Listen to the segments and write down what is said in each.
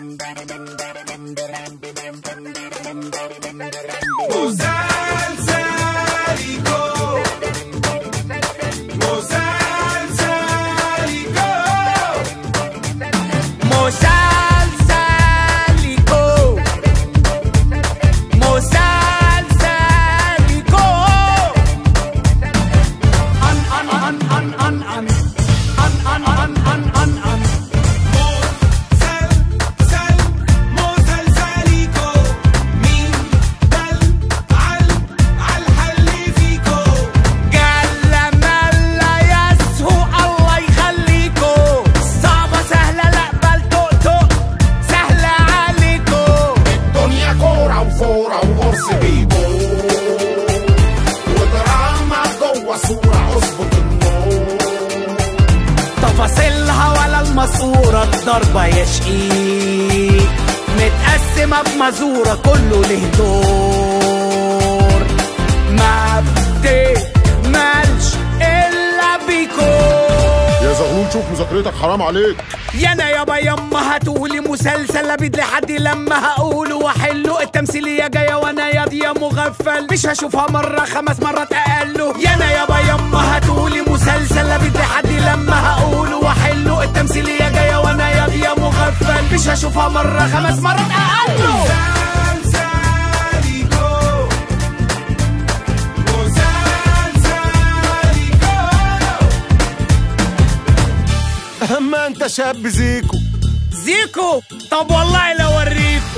Musalico. Musalico. An an an an an an. An an an an an an. جل ملا يسهو الله يخليكو صعبة سهلة لا بل تقطق سهلة عليكو الدنيا كورة وفورة وقرص بيدور ودراما جوه صورة اظبط النور تفاصيلها ولا الماسورة الضربة يشقيك متقسمة بمزورة كله له دور ما بتكملش إلا بيكو يا زغلول شوف مذاكرتك حرام عليك يا انا يابا يما هتقولي مسلسل ابيد لحد لما هقوله واحله التمثيليه جايه وانا ياض يا مغفل مش هشوفها مره خمس مرات اقله يا انا يابا يما هتقولي مسلسل ابيد لحد لما هقوله واحله التمثيليه جايه وانا ياض يا مغفل مش هشوفها مره خمس مرات اقله اما انت شاب زيكو زيكو طب والله لو اوريكو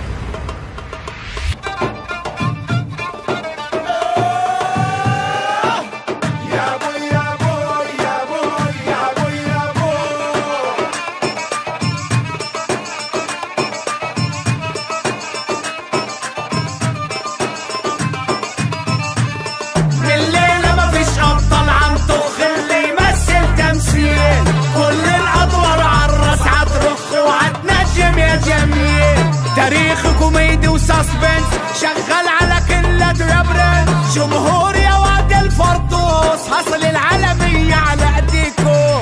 الليلة مفيش أبطال عن طخ اللي يمثل تمثيل كل الأدوار عالراس هترخ وهتنجم يا جميل تاريخ كوميدي وساسبنس شغال على كلته يا برنس جمهور يا واد الفردوس حصل العالمية على ايديكم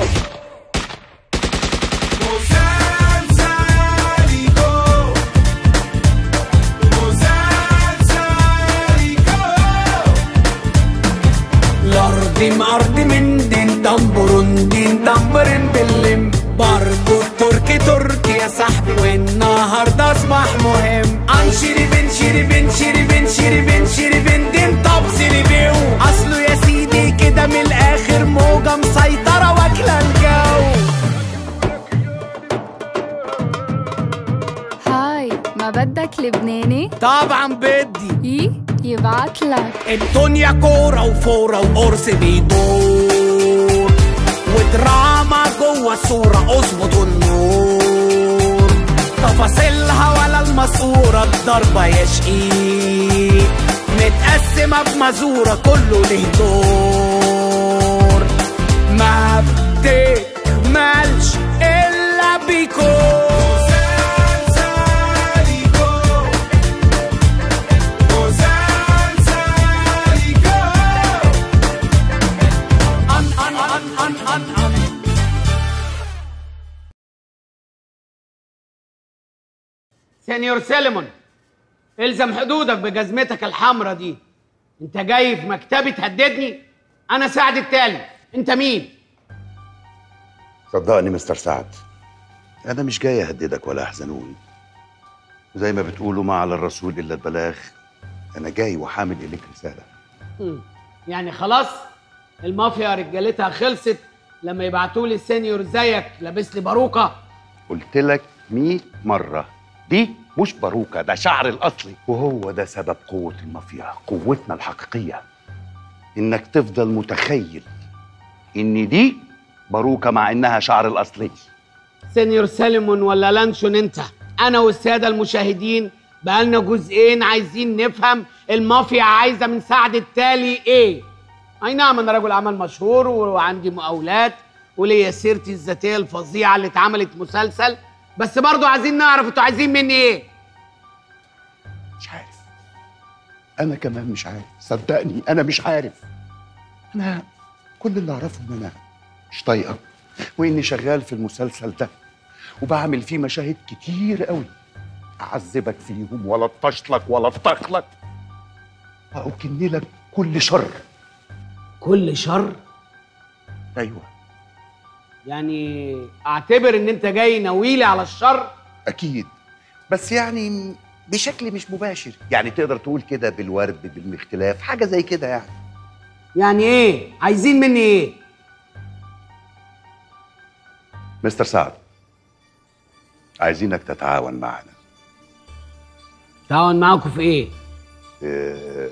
الأرض مأرض من دين تنبرون دين تنبرن باللم برضو التركي تركي يا صاحبي والنهاردة أصبح مهم عن شيري بن شيري بن شيري بن شيري بن شيري بن دين طب سيري بيو أصله يا سيدي كده من الآخر موجة مسيطرة واكلة الجو هاي ما بدك لبناني؟ طبعا بدي ايه يبعتلك الدنيا كورة وفورة وقرص بيدور ودراما جوه الصورة اظبط النور تفاصيلها ولا الماسورة الضربة يشقيك متقسمة بمزورة كله له دور ما بتكملش إلا بيكون أن أن أن أن أن أن سينيور سيليمون الزم حدودك بجزمتك الحمرا دي انت جاي في مكتبي تهددني انا سعد التالي انت مين صدقني مستر سعد انا مش جاي اهددك ولا احزنوني زي ما بتقولوا ما على الرسول الا البلاغ انا جاي وحامل اليك رساله مم. يعني خلاص المافيا رجالتها خلصت لما يبعتوا لي السينيور زيك لابس لي باروكه قلت لك 100 مره دي مش باروكه ده شعر الاصلي وهو ده سبب قوه المافيا قوتنا الحقيقيه انك تفضل متخيل ان دي باروكه مع انها شعر الاصلي سينيور سيليمون ولا لانشون انت انا والساده المشاهدين بقالنا جزئين عايزين نفهم المافيا عايزه من سعد التالي ايه اي نعم انا رجل اعمال مشهور وعندي مقاولات وليا سيرتي الذاتيه الفظيعه اللي اتعملت مسلسل بس برضو عايزين نعرف انتوا عايزين مني ايه مش عارف انا كمان مش عارف صدقني انا مش عارف انا كل اللي اعرفه ان انا مش طايقك واني شغال في المسلسل ده وبعمل فيه مشاهد كتير قوي اعذبك فيهم ولا اطشلك ولا اطخلك واكن لك كل شر كل شر ايوه يعني اعتبر ان انت جاي ناويلي على الشر اكيد بس يعني بشكل مش مباشر يعني تقدر تقول كده بالورد بالمختلاف حاجه زي كده يعني يعني ايه عايزين مني ايه مستر سعد عايزينك تتعاون معنا تعاون معاكم في ايه في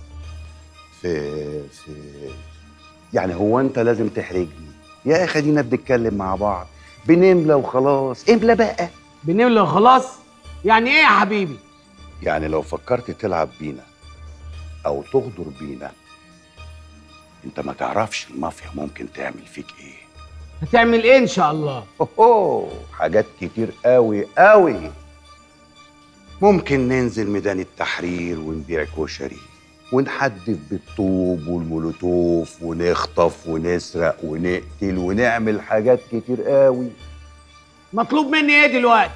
في في يعني هو انت لازم تحرجني يا اخي خلينا بنتكلم مع بعض بنملى وخلاص املى بقى بنملى خلاص يعني ايه يا حبيبي يعني لو فكرت تلعب بينا او تغدر بينا انت ما تعرفش المافيا ممكن تعمل فيك ايه هتعمل ايه ان شاء الله اوه حاجات كتير قوي قوي ممكن ننزل ميدان التحرير ونبيع كشري ونحدف بالطوب والمولوتوف ونخطف ونسرق ونقتل ونعمل حاجات كتير قوي مطلوب مني ايه دلوقتي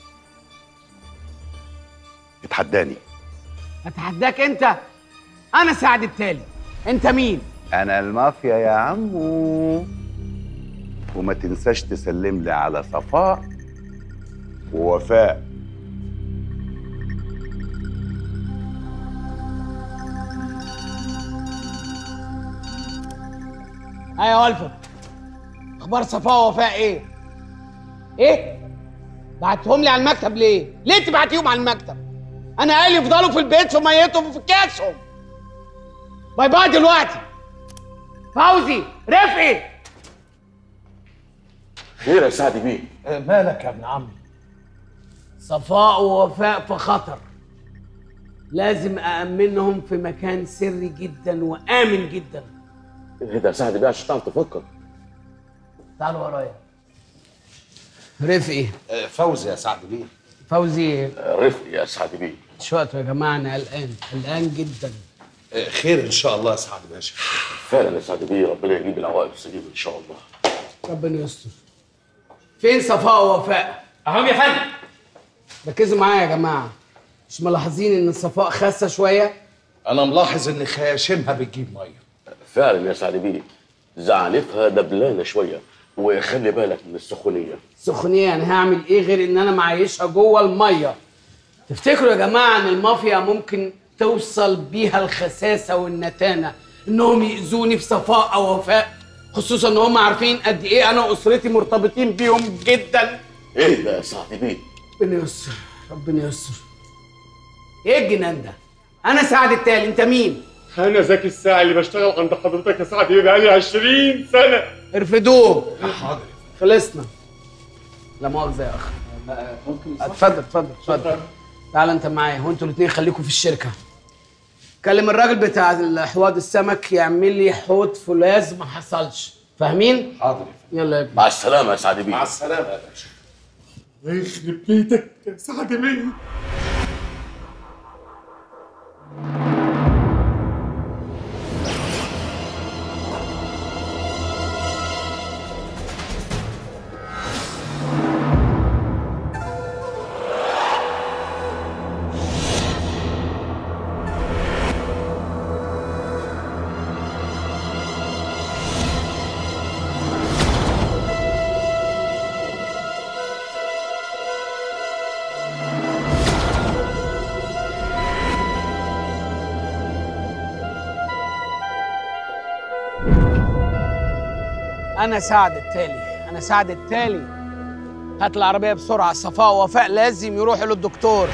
اتحداني اتحداك انت انا سعد التالي انت مين انا المافيا يا عمو وما تنساش تسلم لي على صفاء ووفاء ايوه الفت اخبار صفاء ووفاء ايه ايه بعتهم لي على المكتب ليه ليه تبعتيهم على المكتب انا قال يفضلوا في البيت في ميتهم وفي كاسهم باي باي دلوقتي فوزي رفقي خير يا سعد بيه مالك يا ابن عمي صفاء ووفاء في خطر لازم أأمنهم في مكان سري جدا وآمن جدا ايه ده يا سعد بيه عشان تعرف تفكر تعالوا ورايا رفقي فوزي يا سعد بيه فوزي رفقي يا سعد بيه شو وقت يا جماعة أنا قلقان قلقان جدا خير ان شاء الله يا سعد باشا فعلا يا سعد بيه ربنا يجيب العواقب السليمه ان شاء الله ربنا يستر فين صفاء ووفاء؟ اهم يا فندم ركزوا معايا يا جماعة مش ملاحظين إن صفاء خاسة شوية؟ انا ملاحظ ان خياشيمها بتجيب ميه فعلا يا سعد بيه زعلتها دبلانه شويه وخلي بالك من السخونيه سخونية أنا هعمل إيه غير إن أنا معيشها جوه المية؟ تفتكروا يا جماعة إن المافيا ممكن توصل بيها الخساسة والنتانة إنهم يأذوني في صفاء أو وفاء؟ خصوصا إن هم عارفين قد إيه أنا وأسرتي مرتبطين بيهم جدا ايه ده يا سعد بيه ربنا يستر ربنا يستر إيه الجنان ده؟ أنا سعد التالي أنت مين؟ انا زكي الساعي اللي بشتغل عند حضرتك يا سعد بقالي 20 سنه ارفدوه خلصنا لا مؤاخذة يا أخ اتفضل اتفضل اتفضل تعال أنت معايا وأنتوا الاتنين خليكم في الشركة كلم الراجل بتاع الحواض السمك يعمل لي حوض فولاذ ما حصلش فاهمين؟ حاضر يلا يا ابني مع السلامه يا سعد بيه مع السلامه يا باشا يخرب بيتك يا سعد بيه أنا سعد التالي أنا سعد التالي هات العربية بسرعة صفاء ووفاء لازم يروحوا للدكتور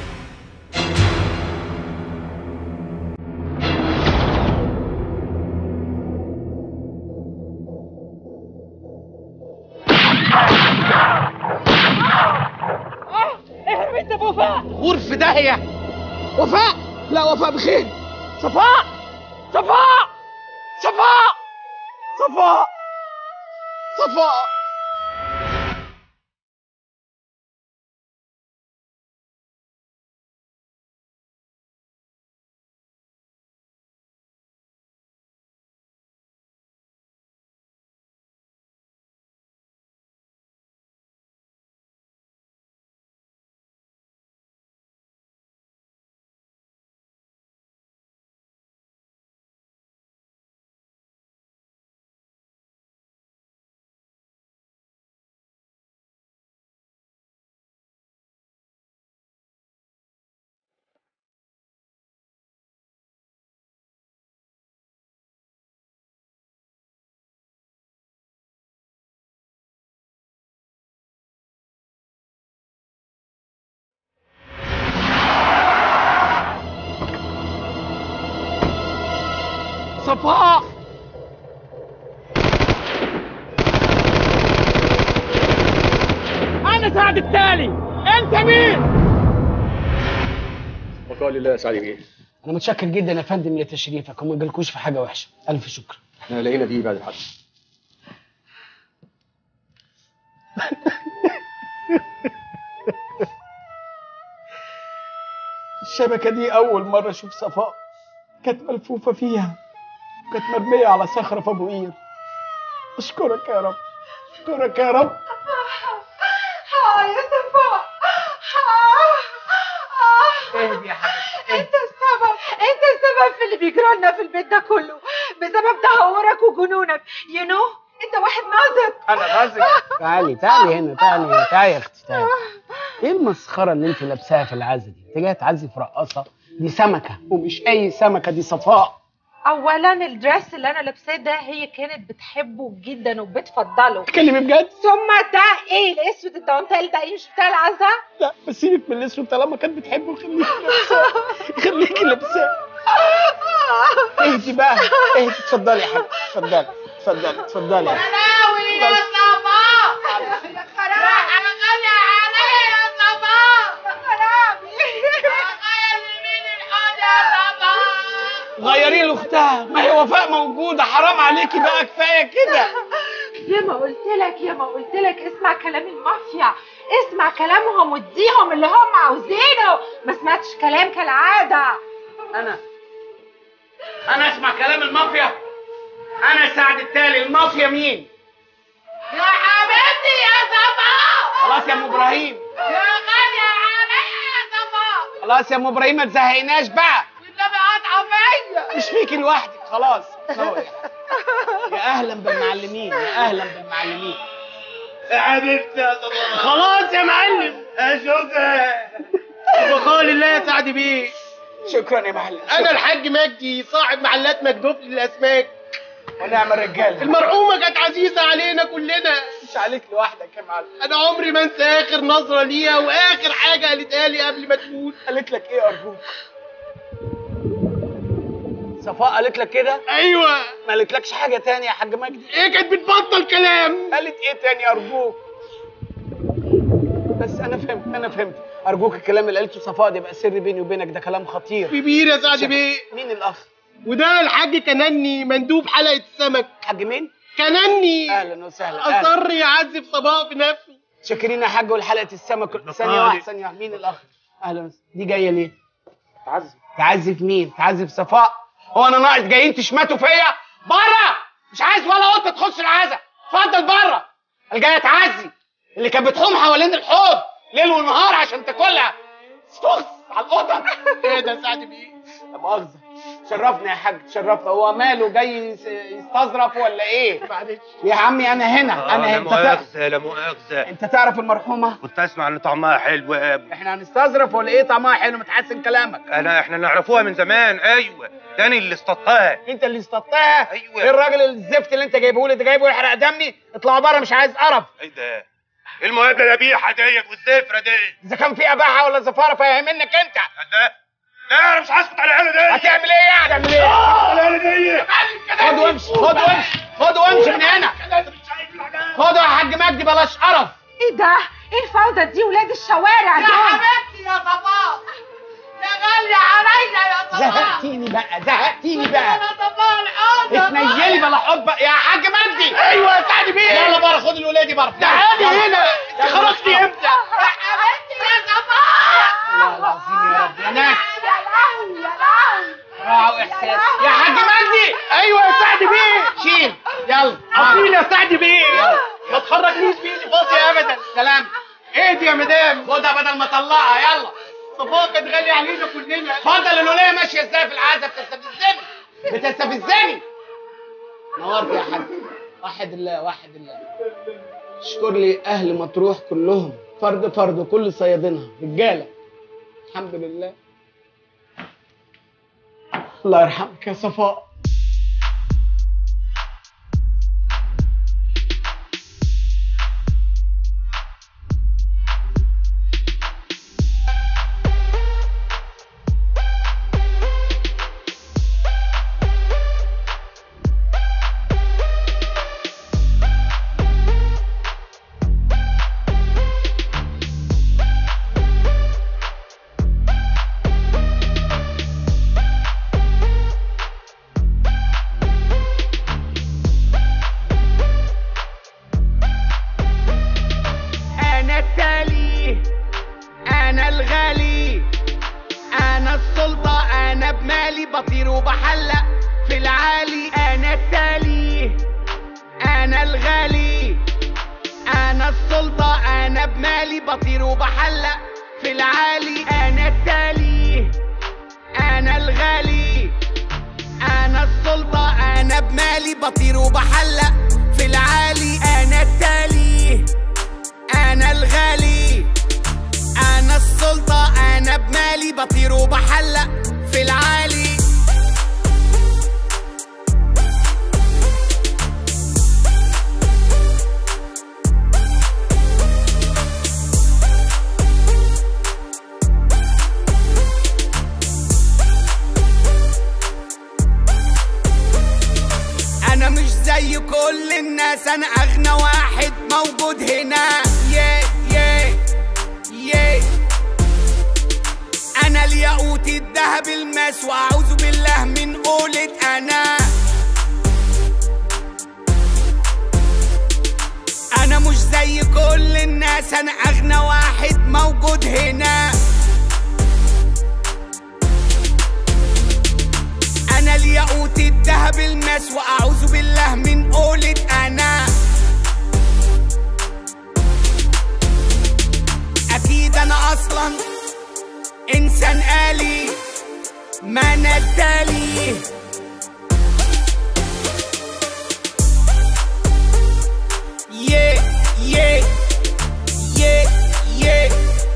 غور في داهية وفاء لا وفاء بخير صفاء صفاء صفاء صفاء صفاء صفاء انا سعد التالي انت مين وقال الله يا سعد بيه انا متشكر جدا يا فندم لتشريفك وما جالكوش في حاجه وحشه الف شكر احنا لقينا دي بعد الحادثه الشبكه دي اول مره اشوف صفاء كانت ملفوفه فيها كانت مرميه على صخره في ابو قير اشكرك يا رب اشكرك يا رب اه يا صفاء اهدي يا حبيبتي انت السبب انت السبب في اللي بيجرى لنا في البيت ده كله بسبب تهورك وجنونك يو نو انت واحد نازك انا غازي تعالي تعالي هنا تعالي هنا تعالي يا اختي تعالي ايه المسخره اللي انت لابساها في العزه دي انت جايه تعزي في رقاصه دي سمكه ومش اي سمكه دي صفاء اولا الدريس اللي انا لابساه ده هي كانت بتحبه جدا وبتفضله تكلمي بجد ثم ده ايه الاسود الدانتيل ده ايه مش بتاع العزة لا بس سيبك من الاسود طالما كانت بتحبه خليكي لابساه خليكي لابساه اهدي بقى اهدي اتفضلي يا حبيبتي اتفضلي اتفضلي اتفضلي يا حبيبتي. ناوي يا صفاء يا خرابي انا غالية عليا يا صفاء يا خرابي غير مين الحوض يا صفاء غيري لاختها ما هي وفاء موجوده حرام عليكي بقى كفايه كده يا ما قلت لك يا ما قلت لك اسمع كلام المافيا اسمع كلامهم واديهم اللي هم عاوزينه ما سمعتش كلام كالعادة انا انا اسمع كلام المافيا انا سعد التالي المافيا مين يا حبيبتي يا صفاء خلاص يا ام ابراهيم يا غالية عليا يا صفاء خلاص يا ام ابراهيم ما تزهقناش بقى والنبي قاطعة فيا مش فيكي لوحدك خلاص روح. يا اهلا بالمعلمين يا اهلا بالمعلمين يا حبيبتي يا صباح خلاص يا معلم اشوفها بقول الله يا سعد بيه شكرا يا معلم انا الحاج مجدي صاحب محلات مجدوف للاسماك ونعم الرجاله المرحومه كانت عزيزه علينا كلنا مش عليك لوحدك يا معلم انا عمري ما انسى اخر نظره ليها واخر حاجه قالتها لي قبل ما تموت قالت لك ايه ارجوك صفاء قالت لك كده ايوه ما قالتلكش حاجه تانية يا حاج مجدي ايه كانت بتبطل كلام قالت ايه تاني ارجوك بس انا فهمت انا فهمت ارجوك الكلام اللي قالته صفاء ده يبقى سر بيني وبينك ده كلام خطير كبير يا سعد بيه مين الاخ وده الحاج كنني مندوب حلقه السمك حاج مين كنني اهلا وسهلا أهلاً. اصر يعذب صباح بنفسه شاكرين يا حاج والحلقه السمك ثانيه واحده ثانيه واحده مين الاخ اهلا وسهلا. دي جايه ليه تعزف تعزف مين تعزف صفاء هو انا ناقص جايين تشمتوا فيا بره مش عايز ولا قطه تخش العزا اتفضل بره الجايه تعزي اللي كانت بتحوم حوالين الحوض ليل ونهار عشان تاكلها استخص على القطط ايه ده يا سعد بيه لا مؤاخذه شرفنا يا حاج شرفنا هو ماله جاي يس- يستظرف ولا ايه معلش يا عمي انا هنا انا لا انت تع- مؤاخذة لا مؤاخذة انت تعرف المرحومه كنت اسمع ان طعمها حلو يا ابني احنا هنستظرف ولا ايه طعمها حلو متحسن كلامك انا احنا نعرفوها من زمان ايوه تاني اللي اصطدتها انت اللي استطاعها أيوة. ايه الراجل الزفت اللي انت جايبه لي ده جايبه يحرق دمي اطلعوا بره مش عايز قرف ايه ده ايه المقابله القبيحه ديت والزفره دي اذا كان في اباحه ولا زفاره فيهمنك انت ده لا انا مش هسكت على العيله دي هتعمل ايه يعني هتعمل ايه على العيله دي خد وامشي خد وامشي خد وامشي من هنا خد يا حاج مجدي بلاش قرف ايه ده ايه الفوضى دي ولاد الشوارع يا دول حبيبتي يا صفاء يا غالية عليا يا صفاء زهقتيني بقى زهقتيني بقى يا صفاء الحوض اتنيلي بلا حب يا حاج مجدي ايوه يا سعد بيه يلا بره خد الولادي بره تعالي يلا. هنا انت خرجتي امتى يا حبيبتي يا صفاء والله العظيم يا رب يا ناس يا لهوي يا لهوي راعوا احساس يا حاج مجدي ايوه يا سعد بيه شيل يلا عظيم يا سعد بيه ما تخرجنيش بايدي فاضيه ابدا سلام اهدي يا مدام خدها بدل ما اطلقها يلا صفاء كانت غاليه علينا كلنا اتفضل الوليه ماشيه ازاي في العزا بتستفزني بتستفزني نورت يا حاج واحد الله واحد الله اشكر لي اهل مطروح كلهم فرد فرد كل صيادينها رجاله الحمد لله الله يرحمك يا صفاء انا الغالي انا السلطة انا بمالي بطير وبحلق في العالي انا التالي انا الغالي انا السلطة انا بمالي بطير وبحلق في العالي انا التالي انا الغالي انا السلطة انا بمالي بطير وبحلق في العالي انا التالي انا الغالي انا السلطة انا بمالي بطير وبحلق في العالي انا مش زي كل الناس انا اغنى واحد موجود هنا يه يه يه انا الياقوت الذهب الماس واعوذ بالله من قولة انا انا مش زي كل الناس انا اغنى واحد موجود هنا انا الياقوت الذهب الماس واعوذ بالله من قولة انا اكيد انا اصلا انسان آلي ما انا التالي يه يه يه يه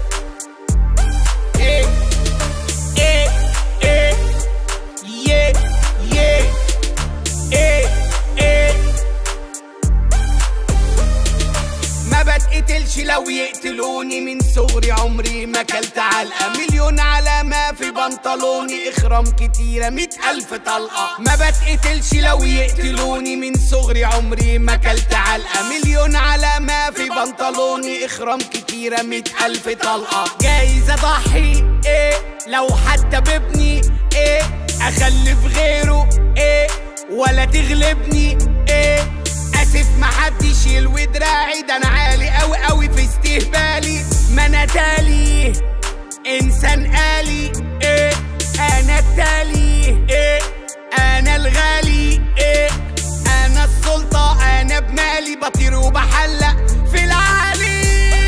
ايه ايه ايه يه يه ايه ايه ما بتقتلش لو يقتلوني من صغري عمري ما كلت علقة مليون علامة في بنطلوني اخرام كتيرة مئة ألف طلقة ما بتقتلش لو يقتلوني من صغري عمري ما كلت علقة مليون علامة في بنطلوني اخرام كتيرة مئة ألف طلقة جايز اضحي ايه لو حتى بابني ايه اخلف غيره ايه ولا تغلبني ايه اسف محدش يلوي دراعي ده انا عالي قوي قوي في استهبالي ما انا تالي انسان آلي ايه انا التالي ايه انا الغالي ايه انا السلطة انا بمالي بطير وبحلق في العالي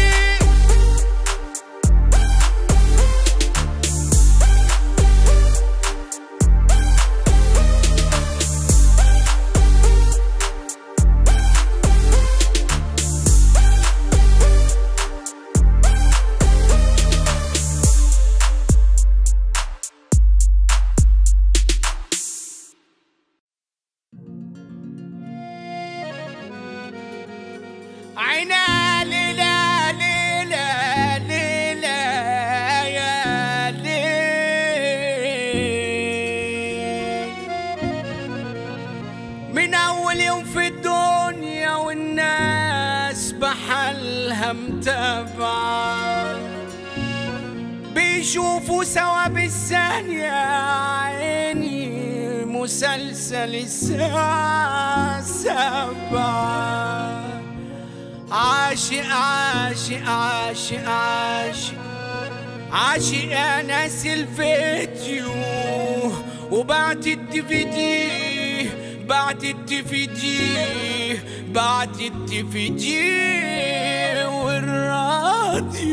عينا ليلى ليلى ليلى يا ليل من أول يوم في الدنيا والناس بحالها متابعة بيشوفوا سوا بالثانية عيني مسلسل الساعة سبعة عاشق عاشق عاشق عاشق عاشق يا ناس الفيديو وبعت الدي في دي بعت الدي في دي بعت الدي في دي والراديو